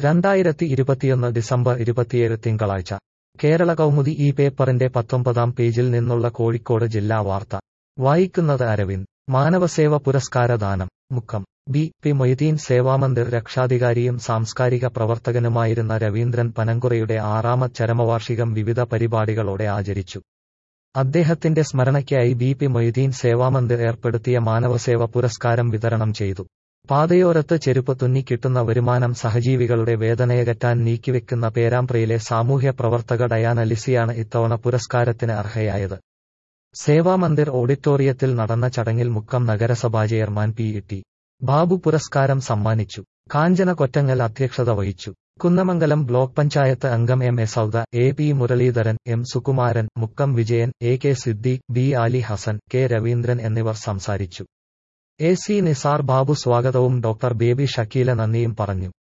രണ്ടായിരത്തി ഇരുപത്തിയൊന്ന് ഡിസംബർ ഇരുപത്തിയേഴ് തിങ്കളാഴ്ച കേരള കൗമുദി ഈ പേപ്പറിന്റെ പത്തൊമ്പതാം പേജിൽ നിന്നുള്ള കോഴിക്കോട് ജില്ലാ വാർത്ത വായിക്കുന്നത് അരവിന്ദ് മാനവസേവ പുരസ്കാര ദാനം മുക്കം ബി പി മൊയ്തീൻ സേവാമന്ദിർ രക്ഷാധികാരിയും സാംസ്കാരിക പ്രവർത്തകനുമായിരുന്ന രവീന്ദ്രൻ പനങ്കുറയുടെ ആറാമത് ചരമവാർഷികം വിവിധ പരിപാടികളോടെ ആചരിച്ചു അദ്ദേഹത്തിന്റെ സ്മരണയ്ക്കായി ബി പി മൊയ്തീൻ സേവാമന്ദിർ ഏർപ്പെടുത്തിയ മാനവസേവ പുരസ്കാരം വിതരണം ചെയ്തു പാതയോരത്ത് ചെരുപ്പ് തുന്നിക്കിട്ടുന്ന വരുമാനം സഹജീവികളുടെ വേദനയകറ്റാൻ നീക്കിവെക്കുന്ന പേരാമ്പ്രയിലെ സാമൂഹ്യ പ്രവർത്തക ഡയാന ലിസിയാണ് ഇത്തവണ പുരസ്കാരത്തിന് അർഹയായത് സേവാമന്ദിർ ഓഡിറ്റോറിയത്തിൽ നടന്ന ചടങ്ങിൽ മുക്കം നഗരസഭാ ചെയർമാൻ പി ടി ബാബു പുരസ്കാരം സമ്മാനിച്ചു കാഞ്ചന കൊറ്റങ്ങൽ അധ്യക്ഷത വഹിച്ചു കുന്നമംഗലം ബ്ലോക്ക് പഞ്ചായത്ത് അംഗം M A Sauda A P Muraleedharan M Sukumaran Mukkam Vijayan A K Siddique B Ali Hassan K Raveendran എന്നിവർ സംസാരിച്ചു എ സി നിസാർ ബാബു സ്വാഗതവും ഡോക്ടർ ബേബി ഷക്കീല നന്ദിയും പറഞ്ഞു